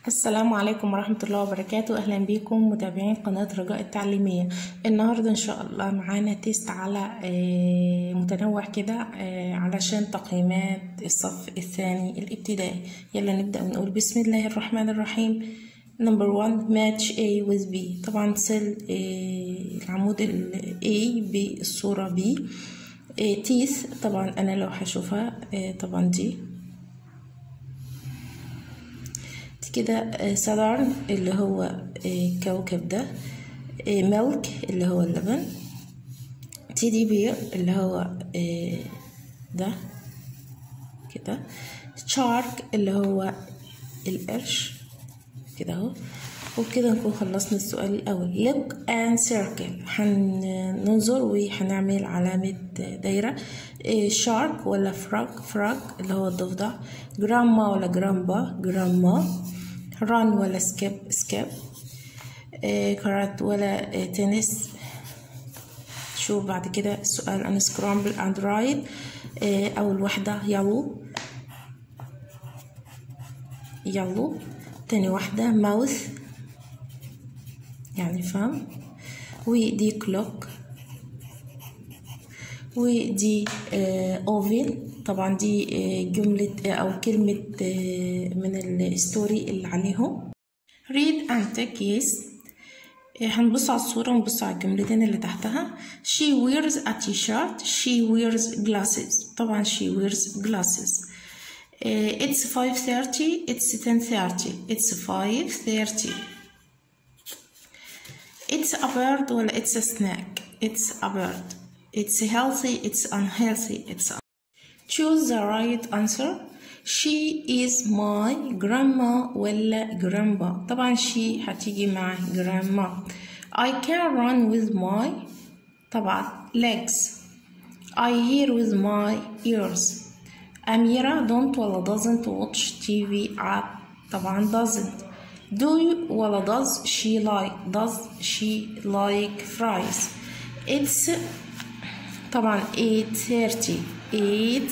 السلام عليكم ورحمة الله وبركاته أهلا بكم متابعين قناة رجاء التعليمية النهاردة إن شاء الله معانا تيست على آه، متنوع كده آه، علشان تقييمات الصف الثاني الابتدائي يلا نبدأ ونقول بسم الله الرحمن الرحيم نمبر 1 match A with B طبعا سل آه، العمود ال A بالصورة B تيث طبعا أنا لو هشوفها آه، طبعا دي كده سادرن اللي هو كوكب ده ملك اللي هو اللبن تيدي بير اللي هو ده كده شارك اللي هو القرش كده اهو وبكده نكون خلصنا السؤال الأول look and circle هننظر وهنعمل علامة دايرة شارك ولا فراج فراج اللي هو الضفدع جرامما ولا جرامبا جرامما ران ولا سكيب سكيب كارات ولا تنس شوف بعد كده السؤال عن سكرامبل اند رايد أول واحدة يلو يلو تاني واحدة ماوث يعني فم ودي كلوك ودي اوفن طبعا دي جملة أو كلمة من الستوري اللي عليهم read and take yes هنبص على الصورة ونبص على الجملتين اللي تحتها she wears a t-shirt she wears glasses طبعا she wears glasses it's 5:30 it's 10:30 it's 5:30 it's a bird ولا it's a snack it's a bird it's healthy it's unhealthy it's choose the right answer she is my grandma ولا grandpa طبعا she هتيجي مع grandma I can run with my طبعا legs I hear with my ears أميرة don't ولا doesn't watch TV app طبعا doesn't do you ولا does she like does she like fries it's طبعا 8:30 8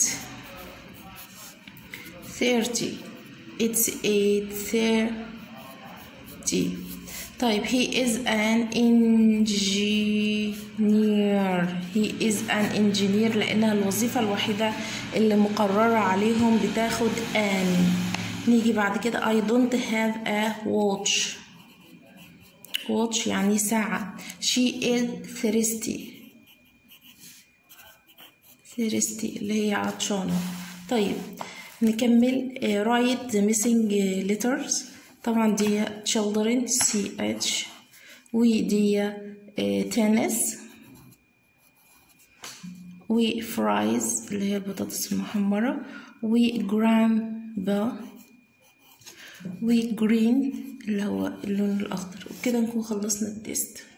30 it's 8:30 طيب he is an engineer he is an engineer لأنها الوظيفة الوحيدة اللي مقررة عليهم بتاخد an نيجي بعد كده I don't have a watch watch يعني ساعة she is thirsty thirsty اللي هي عطشانة طيب نكمل uh, write the missing uh, letters طبعا دي children ch ودي uh, tennis وفرايز اللي هي البطاطس المحمرة وجرامبا وجرين اللي هو اللون الأخضر وبكده نكون خلصنا التيست